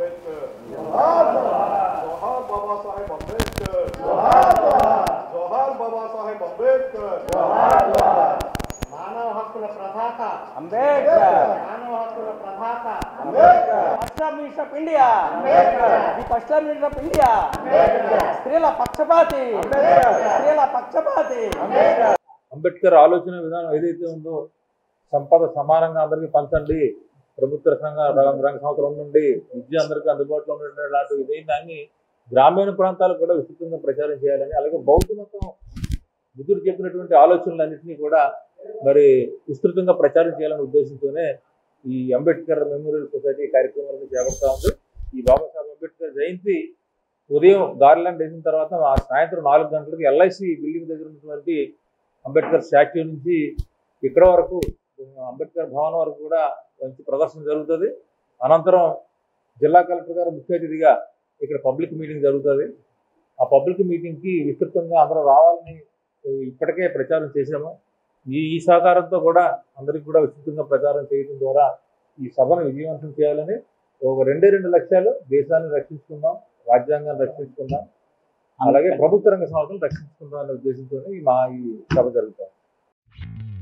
అంబేద్కర్ జోహార్ బాబా సాహెబ్ అంబేద్కర్ జోహార్ బాబా సాహెబ్ అంబేద్కర్ మానవ హక్కుల ప్రధాత అంబేద్కర్ మానవ హక్కుల ప్రధాత first minister of India the first minister of India స్త్రీల పక్షపాతి స్త్రీల పక్షపాతి అంబేద్కర్ ఆలోచన విధానం ఏదైతే ఉందో సంపద సమానంగా అందరికీ పంచండి ప్రభుత్వ రంగ రంగ సంవత్సరం ఉండండి విద్య అందరికీ అందుబాటులో ఉండే లాంటి ఇదే దాన్ని గ్రామీణ ప్రాంతాలకు కూడా విస్తృతంగా ప్రచారం చేయాలని అలాగే బౌద్ధ మతం బుద్ధుడు చెప్పినటువంటి ఆలోచనలన్నింటినీ కూడా మరి విస్తృతంగా ప్రచారం చేయాలనే ఉద్దేశంతోనే ఈ అంబేద్కర్ మెమోరియల్ సొసైటీ కార్యక్రమాలను చేపడతా ఉంది ఈ బాబాసాహెబ్ అంబేద్కర్ జయంతి ఉదయం గార్లాండ్ వేసిన తర్వాత ఆ సాయంత్రం నాలుగు గంటలకు ఎల్ఐసి బిల్డింగ్ దగ్గర ఉన్నటువంటి అంబేద్కర్ స్టాచ్యూ నుంచి ఇక్కడ వరకు అంబేద్కర్ భవన్ వరకు కూడా మంచి ప్రదర్శన జరుగుతుంది అనంతరం జిల్లా కలెక్టర్ గారు ముఖ్య అతిథిగా ఇక్కడ పబ్లిక్ మీటింగ్ జరుగుతుంది ఆ పబ్లిక్ మీటింగ్కి విస్తృతంగా అందరూ రావాలని ఇప్పటికే ప్రచారం చేశాము ఈ ఈ సహకారంతో కూడా అందరికీ కూడా విస్తృతంగా ప్రచారం చేయడం ద్వారా ఈ సభను విజయవంతం చేయాలని ఒక రెండే రెండు లక్ష్యాలు దేశాన్ని రక్షించుకుందాం రాజ్యాంగాన్ని రక్షించుకుందాం అలాగే ప్రభుత్వ రంగ సంస్థలు రక్షించుకుందాం అనే ఉద్దేశంతో ఈ మా ఈ సభ జరుగుతుంది